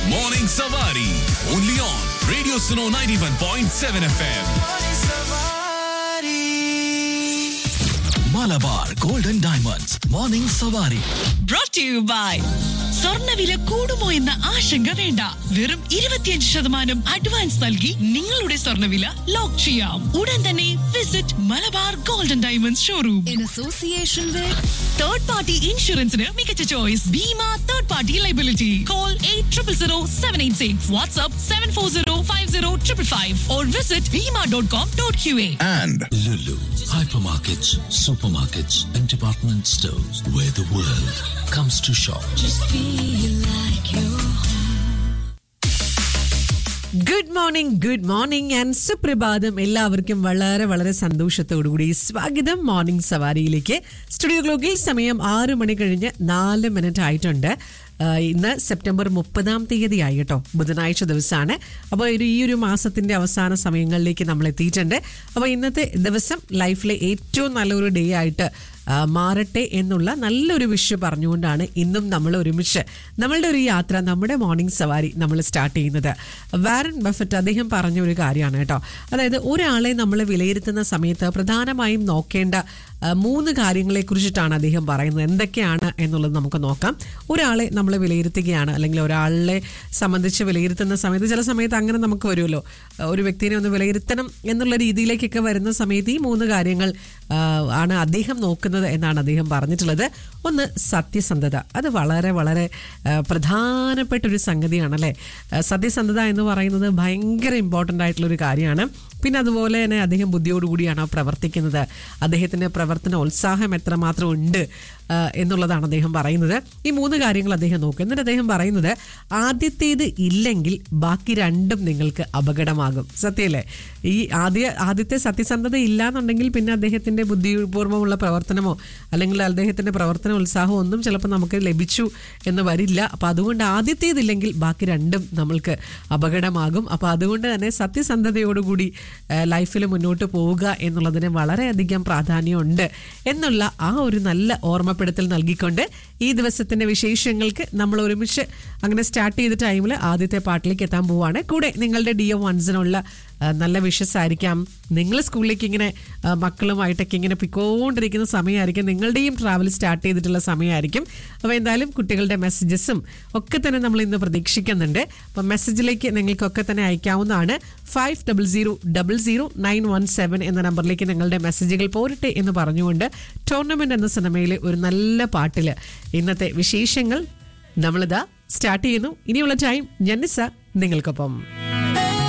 Morning Savari. Only on Radio Suno 91.7 FM. Malabar Golden Diamonds. Morning Savari. brought to you by സ്വർണ്ണവില കൂടുമോ എന്ന ആശങ്ക വേണ്ട വെറും ഇരുപത്തിയഞ്ച് ശതമാനം അഡ്വാൻസ് നൽകി നിങ്ങളുടെ സ്വർണ്ണവില ലോക്ക് ചെയ്യാം ഉടൻ തന്നെ visit Malabar golden diamonds showroom in association with third party ഇൻഷുറൻസിന് മികച്ച choice Bhima third party liability call eight triple zero seven eight six WhatsApp seven four zero five zero triple five or visit Bhima dot com dot Q A And Lulu, hypermarkets, supermarkets, and department stores where the world comes to shop. feel like you're good morning good morning and സുപ്രഭാതം എല്ലാവർക്കും വളരെ വളരെ സന്തോഷത്തോടുകൂടി സ്വാഗതം morning സവാരിയിലേക്ക് studio ഗ്ലോക്കിൽ സമയം ആറ് മണി കഴിഞ്ഞ് നാല് മിനിറ്റ് ആയിട്ടുണ്ട് ആ, ഇന്ന് സെപ്റ്റംബർ മുപ്പതാം തീയതി ആയി കേട്ടോ ബുധനാഴ്ച ദിവസമാണ് അപ്പോൾ ഒരു ഈ ഒരു മാസത്തിന്റെ അവസാന സമയങ്ങളിലേക്ക് നമ്മൾ എത്തിയിട്ടുണ്ട് അപ്പോൾ ഇന്നത്തെ ദിവസം ലൈഫിലെ ഏറ്റവും നല്ലൊരു ഡേ ആയിട്ട് ആ, മാറട്ടെ എന്നുള്ള നല്ലൊരു വിഷ് പറഞ്ഞുകൊണ്ടാണ് ഇന്നും നമ്മൾ ഒരുമിച്ച് നമ്മളുടെ ഒരു യാത്ര നമ്മുടെ മോർണിംഗ് സവാരി നമ്മൾ സ്റ്റാർട്ട് ചെയ്യുന്നത് വാരൻ ബഫറ്റ് അദ്ദേഹം പറഞ്ഞ ഒരു കാര്യമാണ് കേട്ടോ അതായത് ഒരാളെ നമ്മൾ വിലയിരുത്തുന്ന സമയത്ത് പ്രധാനമായും നോക്കേണ്ട ആ, മൂന്ന് കാര്യങ്ങളെ കുറിച്ചിട്ടാണ് അദ്ദേഹം പറയുന്നത് എന്തൊക്കെയാണ് എന്നുള്ളത് നമുക്ക് നോക്കാം ഒരാളെ നമ്മൾ വിലയിരുത്തുകയാണ് അല്ലെങ്കിൽ ഒരാളെ സംബന്ധിച്ച് വിലയിരുത്തുന്ന സമയത്ത് ചില സമയത്ത് അങ്ങനെ നമുക്ക് വരുമല്ലോ ഒരു വ്യക്തിനെ ഒന്ന് വിലയിരുത്തണം എന്നുള്ള രീതിയിലേക്കൊക്കെ വരുന്ന സമയത്ത് ഈ മൂന്ന് കാര്യങ്ങൾ ആ, ആണ് അദ്ദേഹം നോക്കുന്നത് എന്നാണ് അദ്ദേഹം പറഞ്ഞിട്ടുള്ളത് ഒന്ന് സത്യസന്ധത അത് വളരെ വളരെ ആ, പ്രധാനപ്പെട്ട ഒരു സംഗതിയാണല്ലേ ആ, സത്യസന്ധത എന്ന് പറയുന്നത് ഭയങ്കര ഇമ്പോർട്ടൻ്റ് ആയിട്ടുള്ള ഒരു കാര്യമാണ് പിന്നെ അതുപോലെ തന്നെ അദ്ദേഹം ബുദ്ധിയോടുകൂടിയാണ് പ്രവർത്തിക്കുന്നത് അദ്ദേഹത്തിൻ്റെ പ്രവർത്തന ഉത്സാഹം എത്രമാത്രം ഉണ്ട് ആ, എന്നുള്ളതാണ് അദ്ദേഹം പറയുന്നത് ഈ മൂന്ന് കാര്യങ്ങൾ അദ്ദേഹം നോക്കും എന്നിട്ട് അദ്ദേഹം പറയുന്നത് ആദ്യത്തേത് ഇല്ലെങ്കിൽ ബാക്കി രണ്ടും നിങ്ങൾക്ക് അപകടമാകും സത്യമല്ലേ ഈ ആദ്യ ആദ്യത്തെ സത്യസന്ധത ഇല്ല എന്നുണ്ടെങ്കിൽ പിന്നെ അദ്ദേഹത്തിന്റെ ബുദ്ധിപൂർവ്വമുള്ള പ്രവർത്തനമോ അല്ലെങ്കിൽ അദ്ദേഹത്തിന്റെ പ്രവർത്തന ഉത്സാഹമോ ഒന്നും ചിലപ്പോൾ നമുക്ക് ലഭിച്ചു എന്ന് വരില്ല അപ്പൊ അതുകൊണ്ട് ആദ്യത്തേതില്ലെങ്കിൽ ബാക്കി രണ്ടും നമ്മൾക്ക് അപകടമാകും അപ്പൊ അതുകൊണ്ട് തന്നെ സത്യസന്ധതയോടുകൂടി ലൈഫിൽ മുന്നോട്ട് പോവുക എന്നുള്ളതിന് വളരെയധികം പ്രാധാന്യമുണ്ട് എന്നുള്ള ആ ഒരു നല്ല ഓർമ്മപ്പെടുത്തൽ നൽകിക്കൊണ്ട് ഈ ദിവസത്തിന്റെ വിശേഷങ്ങൾക്ക് നമ്മൾ ഒരുമിച്ച് അങ്ങനെ സ്റ്റാർട്ട് ചെയ്ത ടൈമിൽ ആദ്യത്തെ പാട്ടിലേക്ക് എത്താൻ പോവാണ് കൂടെ നിങ്ങളുടെ ഡി എം വൺസിനുള്ള ആ, നല്ല വിഷസ് ആയിരിക്കാം നിങ്ങൾ സ്കൂളിലേക്ക് ഇങ്ങനെ ആ, മക്കളുമായിട്ടൊക്കെ ഇങ്ങനെ പിക്കോണ്ടിരിക്കുന്ന സമയമായിരിക്കും നിങ്ങളുടെയും ട്രാവൽ സ്റ്റാർട്ട് ചെയ്തിട്ടുള്ള സമയമായിരിക്കും അപ്പോൾ എന്തായാലും കുട്ടികളുടെ മെസ്സേജസും ഒക്കെ തന്നെ നമ്മൾ ഇന്ന് പ്രതീക്ഷിക്കുന്നുണ്ട് അപ്പം മെസ്സേജിലേക്ക് നിങ്ങൾക്കൊക്കെ തന്നെ അയക്കാവുന്നതാണ് five double zero double zero nine one seven എന്ന നമ്പറിലേക്ക് നിങ്ങളുടെ മെസ്സേജുകൾ പോരട്ടെ എന്ന് പറഞ്ഞുകൊണ്ട് ടൂർണമെന്റ് എന്ന സിനിമയിലെ ഒരു നല്ല പാട്ടിൽ ഇന്നത്തെ വിശേഷങ്ങൾ നമ്മളിതാ സ്റ്റാർട്ട് ചെയ്യുന്നു ഇനിയുള്ള ടൈം ജന്നിസ നിങ്ങൾക്കൊപ്പം